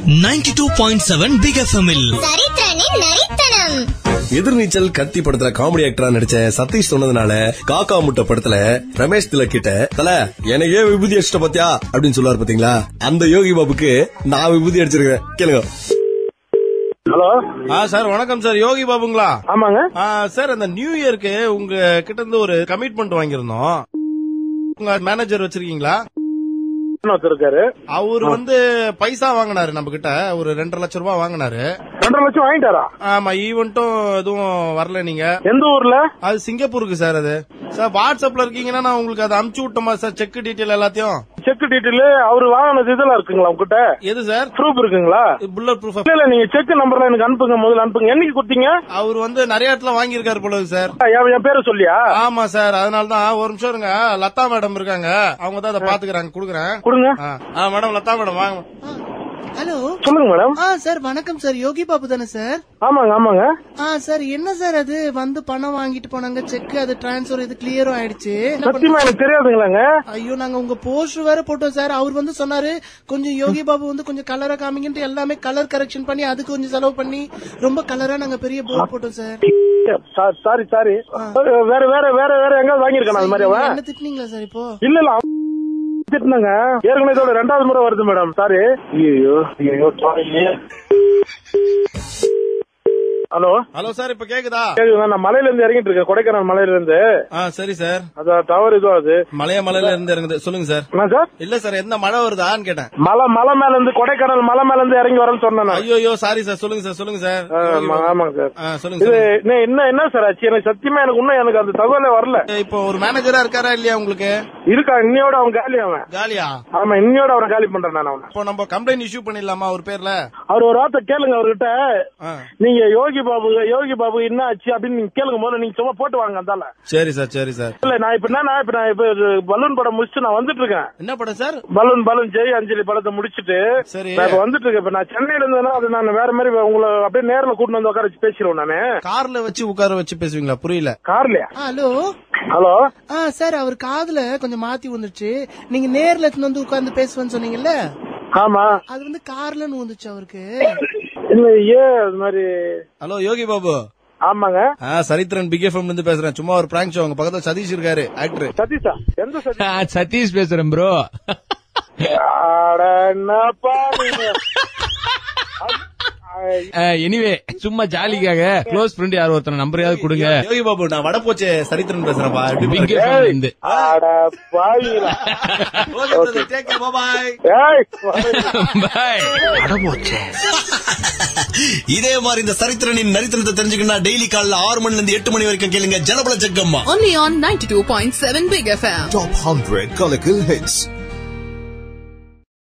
Ninety two point seven big எஃப்எம்இல் சரித்திரனின் நரித்தனம் எதிர்நீச்சல் கத்தி படத்துல காமெடி ஆக்டரா நடிச்ச சதீஷ் சொன்னதுனால காக்கா முட்டை படத்துல ரமேஷ் திலக் கிட்ட தல எனக்கே விபூதி அடிச்சிட்ட பாத்தியா அப்படின்னு சொல்லுவாரு பாத்தீங்களா அந்த யோகி பாபுக்கு நான் விபூதி அடிச்சிருக்கேன் கேளுங்க ஹலோ ஆ சார் வணக்கம் சார் யோகி பாபுங்களா ஆமாங்க ஆ, சார் அந்த நியூ இயருக்கு உங்க கிட்ட இருந்து ஒரு கமிட்மெண்ட் வாங்கியிருந்தோம் உங்க மேனேஜர் வச்சிருக்கீங்களா ஒருத்தர் இருக்காரு அவர் வந்து பைசா வாங்கினாரு நம்ம கிட்ட ஒரு ரெண்டரை லட்சம் ரூபாய் வாங்கினாரு ரெண்டரை லட்சம் வாங்கிட்டாரா ஆமா ஈவெண்ட்டும் எதுவும் வரல நீங்க எந்த ஊர்ல அது சிங்கப்பூருக்கு சார் அது சார் வாட்ஸ்அப்ல இருக்கீங்கன்னா நான் உங்களுக்கு அதை அமுச்சு விட்டோமா சார் செக் டீட்டெயில் எல்லாத்தையும் செக் டீட்டெயில் அவரு வாங்கினது இதெல்லாம் இருக்குங்களா உங்ககிட்ட எது சார் ப்ரூஃப் இருக்குங்களா புல்லட் ப்ரூஃப் இல்ல இல்ல நீங்க செக் நம்பர்ல எனக்கு அனுப்புங்க முதல்ல அனுப்புங்க என்னைக்கு கொடுத்தீங்க அவர் வந்து நிறைய இடத்துல வாங்கியிருக்காரு போல இருக்கு சார் என் என் பேரை சொல்லியா ஆமா சார் அதனால தான் ஒரு நிமிஷம் இருங்க லதா மேடம் இருக்காங்க அவங்க தான் அதை பாத்துக்கிறாங்க குடுக்குறேன் கொடுங்க ஆ. ஆ மேடம் லதா மேடம் வாங்க ஹலோ சொல்லுங்க மேடம் ஆ சார் வணக்கம் சார் யோகி பாபு தானே சார் ஆமாங்க ஆமாங்க ஆ சார் என்ன சார் அது வந்து பணம் வாங்கிட்டு போனாங்க செக் அது டிரான்ஸ்ஃபர் இது கிளியரும் ஆயிடுச்சு என்ன பண்ண- சத்தியமா எனக்கு தெரியாதுங்களாங்க ஐயோ நாங்க உங்க போஸ்டர் வேற போட்டோம் சார் அவர் வந்து சொன்னாரு கொஞ்சம் யோகி பாபு வந்து கொஞ்சம் கலரா காமிங்கன்ட்டு எல்லாமே கலர் கரெக்ஷன் பண்ணி அதுக்கு கொஞ்சம் செலவு பண்ணி ரொம்ப கலரா நாங்க பெரிய போர்டு போட்டோம் சார் சாரி சாரி வேற வேற வேற வேற எங்க வாங்கியிருக்கான அது மாதிரி அவன் என்ன திட்டினீங்களா சார் இப்போ இல்ல இல்ல அவன் திட்டுனாங்க ஏற்கனவே இதோட ரெண்டாவது முறை வருது மேடம் சாரி ஐயோ ஐயோ சாரி ஹலோ ஹலோ சார் இப்ப கேக்குதா கேக்குதுங்க நான் மலையில இருந்து இறங்கிட்டு இருக்கேன் கொடைக்கானல் மலையில இருந்து ஆ சரி சார் அதான் டவர் இதுவும் அது மலைய மலையில இருந்து இறங்குது சொல்லுங்க சார் என்ன சார் இல்ல சார் எந்த மழை வருதான்னு கேட்டேன் மலை மலை மேல இருந்து கொடைக்கானல் மலை மேல இருந்து இறங்கி வரேன்னு சொன்னேன் நான். ஐயோ ஐயோ சாரி சார் சொல்லுங்க சார் சொல்லுங்க சார் ஆ, ஆமா, ஆமாங்க சார் ஆ, சொல்லுங்க இது சார் என்ன என்ன என்ன சார் ஆச்சு எனக்கு சத்தியமா எனக்கு இன்னும் எனக்கு அந்த தகவலே வரல இப்போ ஒரு மேனேஜரா இருக்காரா இல்லையா உங்களுக்கு இருக்கா இன்னையோட அவன் காலி அவன் காலியா ஆமா இன்னையோட அவனை காலி பண்றேன் நான் அவனை இப்போ நம்ம கம்ப்ளைண்ட் இஷ்யூ பண்ணிடலாமா ஒரு பேர்ல அவர் ஒரு வார்த்தை கேளுங்க அவர்கிட்ட ஆ. நீங்க யோகி பாபு யோகி பாபு என்ன ஆச்சு அப்படின்னு நீங்க கேளுங்க முதல்ல நீங்க சும்மா போட்டு வாங்க அந்தால சரி சார் சரி சார் இல்ல நான் இப்ப என்ன இப்ப நான் இப்ப இது பலூன் படம் முடிச்சுட்டு நான் வந்துட்டு இருக்கேன் என்ன படம் sir balloon balloon Jai Anjali படத்தை முடிச்சிட்டு சரி நான் இப்ப வந்துட்டு இருக்கேன் இப்ப நான் சென்னையில இருந்தேன்னா அது நான் வேற மாதிரி உங்களை அப்படியே நேர்ல கூட்டிட்டு வந்து உட்கார வச்சு பேசிடுவேன் நானு கார்ல வச்சு உட்கார வச்சு பேசுவீங்களா புரியல கார்லயா ஹலோ ஹலோ ஆ சார் அவர் காதுல கொஞ்சம் மாத்தி வந்துருச்சு நீங்க நேர்ல எடுத்துன்னு வந்து உட்கார்ந்து பேசுவேன்னு சொன்னீங்கல்ல ஆமா அது வந்து கார்லன்னு வந்துச்சு அவருக்கு இல்ல ஏன் அது மாதிரி ஹலோ யோகி பாபு ஆமாங்க ஆ சரித்திரன் பிக் எஃப்எம்ல இருந்து பேசுறேன் சும்மா ஒரு பிராங்க் ஷோ உங்க பக்கத்துல சதீஷ் இருக்காரு ஆக்டர் சதீஷா எந்த சதீஷ் சதீஷ் பேசுறேன் ப்ரோ அட, என்னப்பா நீங்க எனிவே சும்மா ஜாலிக்காக க்ளோஸ் ஃப்ரெண்ட் யார் ஒருத்தர் நம்பரையாவது கொடுங்க யோகி பாபு நான் வடப்போச்சே சரித்திரன் பேசுறேன்ப்பா பிக் எஃப்எம்ல இருந்து அட பாவிங்களா பாய் ஏய் பாய் இதே மாதிரி இந்த சரித்திரனின் நரித்திரத்தை தெரிஞ்சுக்கணும் டெய்லி காலைல ஆறு மணில இருந்து எட்டு மணி வரைக்கும் கேளுங்க ஜலபல Jakkamma Only on 92.7 Big FM. Top 100 Colloquial Hits.